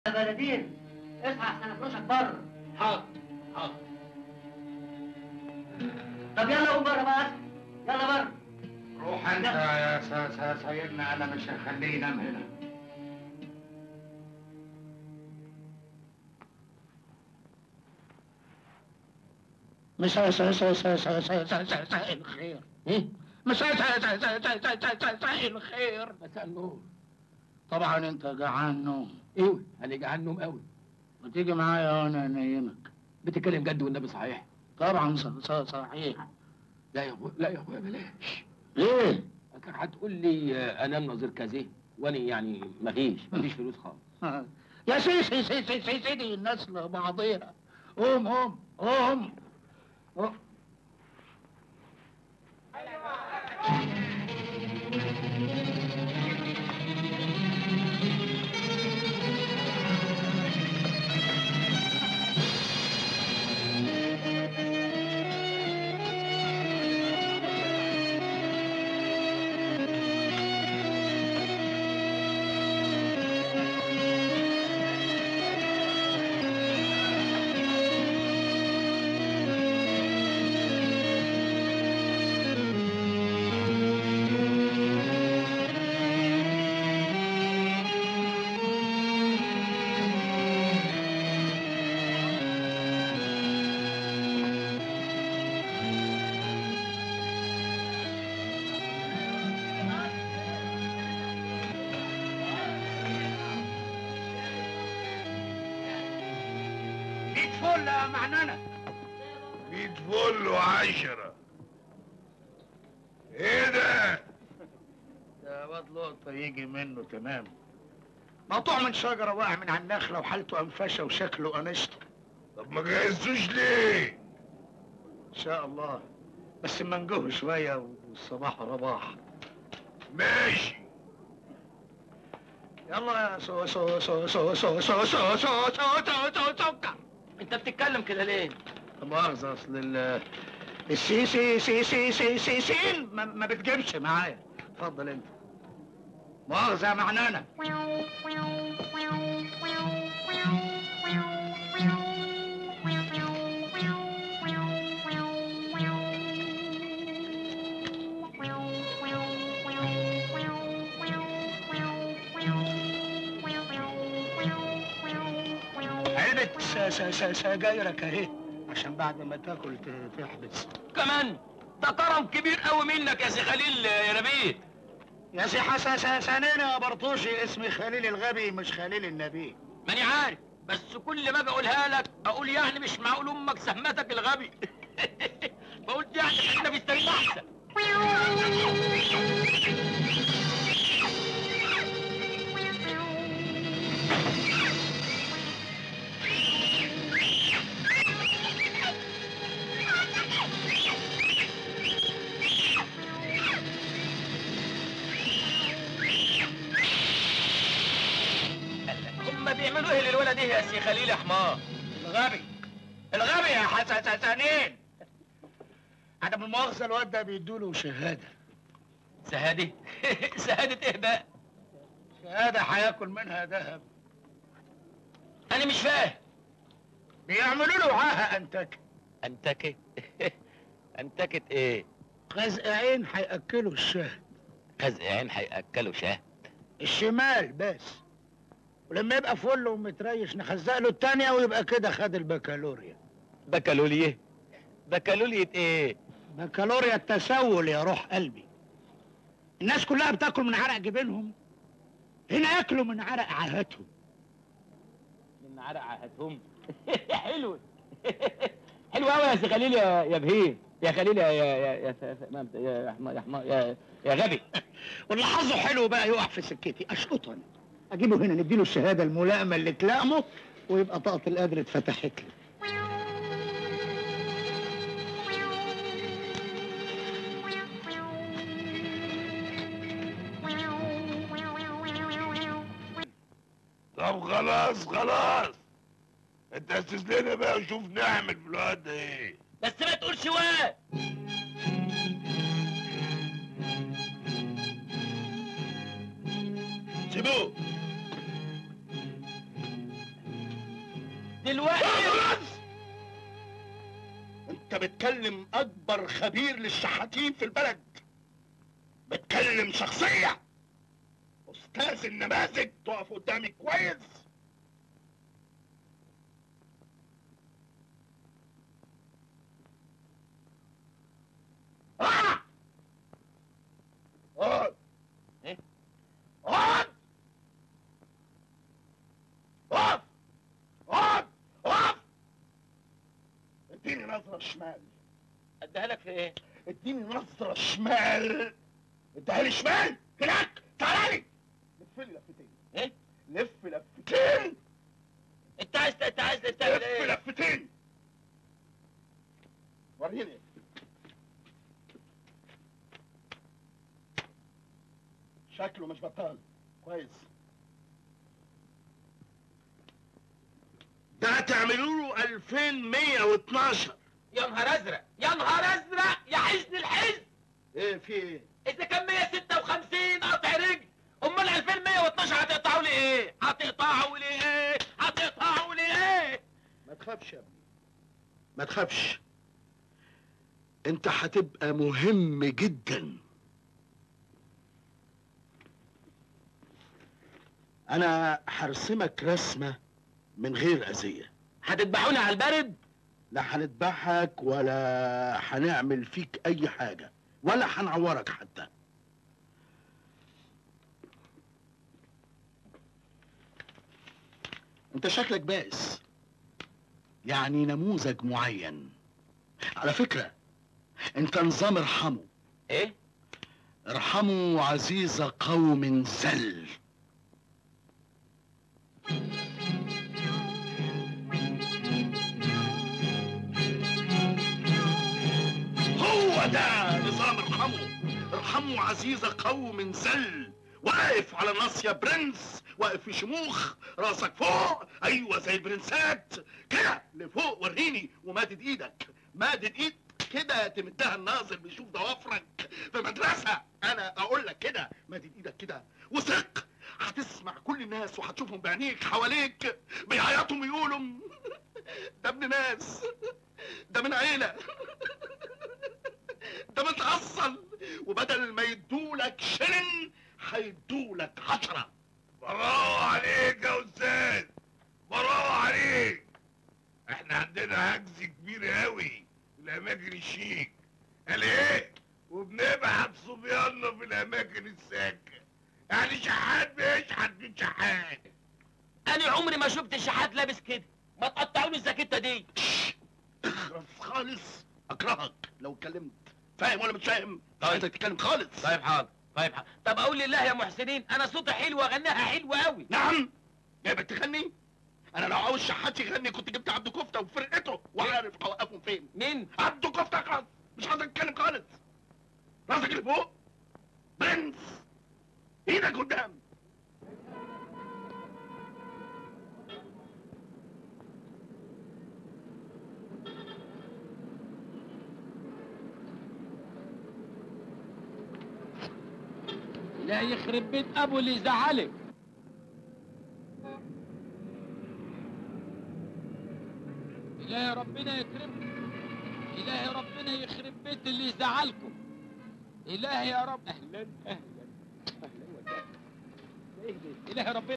يا بلدين اصحى احسن فلوسك بره حاضر حاضر طب يلا قوم بره بقى يلا بره روح انت يا س- س- سيدنا انا مش هخليه ينام هنا مساء مساء مساء مساء مساء مساء مساء مساء الخير مساء مساء مساء مساء مساء مساء مساء الخير مساء النور طبعا انت جعان نوم ايوه انا جعان نوم قوي وتيجي معايا وانا انيمك بتتكلم جد والنبي صحيح طبعا ص- ص- صحيح لا يا اخويا لا يا اخويا بلاش ليه؟ كان هتقول لي آه، انام نظير كذا وانا يعني مفيش مفيش فلوس خالص يا سي سي سي سي سي سيدي الناس لبعضيها قوم قوم قوم قوم. ميت فل يا معننة ميت فل وعشرة ايه ده؟ ده واد لقطة يجي منه تمام مقطوع من شجرة واقع من على النخلة وحالته أنفشة وشكله أنشطة طب ما جهزتوش ليه؟ إن شاء الله بس منجوه شوية والصباح رباح ماشي يلا يا سو سو سو سو سو سو سو سو سو سو سو سكر انت بتتكلم كده ليه لا مؤاخذة أصل ال السي سي سي سي سي سي سين ما, ما بتجيبش معايا اتفضل أنت مؤاخذة يا معنانة علبة س- س- س- سجايرك أهي عشان بعد ما تاكل ت- تحبس كمان ده كرم كبير قوي منك يا سي خليل يا نبيل يا سي حسن سنين يا برطوشي اسمي خليل الغبي مش خليل النبي ماني عارف بس كل ما اجي اقولها لك اقول يعني مش معقول امك سهمتك الغبي فقلت يعني خلينا في السرير احسن هم بيعملوا ايه للولد ايه يا سي خليل يا حمار الغبي الغبي يا حسن سنين عدم المؤاخذة الواد ده بيدوله شهادة شهادة شهادة ايه بقى شهادة هياكل منها ذهب انا مش فاهم بيعملوا له عاهة أنتك انتكت انتكت ايه غزق عين هيأكلوا الشهد خزق عين هياكلوا شهد الشمال بس ولما يبقى فل ومتريش نخزق له التانية ويبقى كده خد البكالوريا بكالوليه بكالولية ايه بكالوريا التسول يا روح قلبي الناس كلها بتاكل من عرق جبينهم هنا ياكلوا من عرق عاهتهم من عرق عهدهم حلو حلو قوي يا سي خليل يا يا بهيم يا خليل يا يا يا يا ف- ف- ما- يا حما- يا حما- يا يا غبي واللي حظه حلو بقى يقع في سكتي اشقطا اجيبه هنا نديله الشهاده الملائمه اللي تلائمه ويبقى طاقه القدر اتفتحت لي طب خلاص خلاص انت اسس لنا بقى وشوف نعمل في الواد ده ايه بس ما تقولش واد سيبوه دلوقتي انت بتكلم اكبر خبير للشحاتين في البلد بتكلم شخصية استاذ النماذج تقف قدامي كويس آه! اقعد إيه؟ اقعد اقف اقعد اقف اديني نظرة شمال اديها لك في ايه اديني نظرة شمال اديها لي شمال هناك تعالى لي لف لي لفتين ايه لف لفتين انت عايز انت عايز تعمل لف ايه لفتين وريني شكله مش بطال كويس ده تعملوا له 2112 يا نهار ازرق يا نهار ازرق يا حزن الحزن ايه في ايه؟ اذا كان 156 قطع رجل امال 2112 هتقطعوا لي ايه هتقطعوا لي ايه هتقطعوا لي ايه ما تخافش يا ابني ما تخافش انت هتبقى مهم جدا انا هرسمك رسمة من غير اذية هتذبحوني على البرد لا هنذبحك ولا هنعمل فيك اي حاجة ولا هنعورك حتى انت شكلك بائس يعني نموذج معين على فكرة انت نظام ارحموا ايه ارحموا عزيز قوم زل هو ده نظام ارحموا ارحموا عزيز قوم زل واقف على النص يا برنس واقف في شموخ راسك فوق ايوه زي البرنسات كده لفوق وريني ومادد ايدك مادد ايد كده تمدها الناظر بيشوف ضوافرك في مدرسة انا اقول لك كده مادد ايدك كده وثق هتسمع كل الناس وهتشوفهم بعينيك حواليك بيعيطوا ويقولوا ده ابن ناس ده من عيلة ده متأصل وبدل ما يدولك شلن هيدولك عشرة برافو عليك يا استاذ برافو عليك احنا عندنا هجز كبير قوي في الاماكن الشيك قال ايه وبنبعت صبياننا في الاماكن الساكنه يعني شحات بيشحت من شحات انا عمري ما شفت شحات لابس كده ما تقطعوني الزاكيته دي اخرس خالص اكرهك لو اتكلمت فاهم ولا مش فاهم؟ طيب. عايزك تتكلم خالص طيب حاضر طيب حاضر طب اقول لله يا محسنين انا صوتي حلو واغنيها حلوه قوي نعم جايبك تغني؟ انا لو عاوز شحات يغني كنت جبت عبد كفته وفرقته وعارف اوقفهم فين مين عبد كفته خلاص مش عايزك تتكلم خالص راسك اللي فوق برنس ايدك قدام لا يخرب بيت ابو اللي زعلك إلهي ربنا يكرمكم إلهي ربنا يخرب بيت اللي يزعلكم إلهي يا رب أهلا أهلا أهلا وسهلا إلهي ربنا